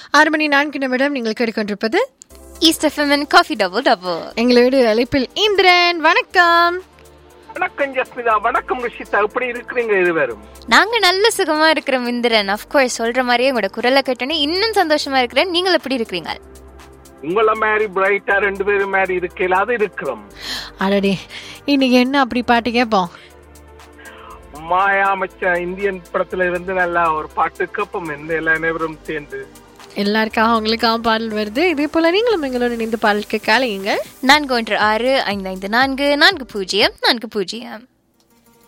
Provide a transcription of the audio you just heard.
ஆறு மணி நான்கு நிமிடம் நீங்கள் கேட்டுக்கொண்டிருப்பது east FM coffee double double எங்களோடு அழைப்பில் இந்திரன் வணக்கம் வணக்கம் ஜஸ்மிதா வணக்கம் ரிஷிதா எப்படி இருக்கிறீங்க இருவரும் நாங்க நல்ல சுகமா இருக்கிறோம் இந்திரன் அஃப்கோர்ஸ் சொல்ற மாதிரியே உங்களோட குரலை கேட்டோன்னே இன்னும் சந்தோஷமா இருக்கிறேன் நீங்கள் எப்படி இருக்கிறீங்க உங்கள மாதிரி பிரைட்டா ரெண்டு பேரும் மாதிரி இருக்கையில அது இருக்கிறோம் அடடே இன்னைக்கு என்ன அப்படி பாட்டு கேட்போம் மாயா மச்சான் இந்தியன் படத்துல இருந்து நல்லா ஒரு பாட்டு கேட்போம் எந்த எல்லா நேரம் சேர்ந்து எல்லாருக்காக உங்களுக்காக பாடல் வருது இதே போல நீங்களும் எங்களோட இணைந்து பாடலுக்கு காலையுங்கள் நான்கு ஒன்று ஆறு ஐந்து ஐந்து நான்கு நான்கு பூஜ்ஜியம் நான்கு பூஜ்ஜியம்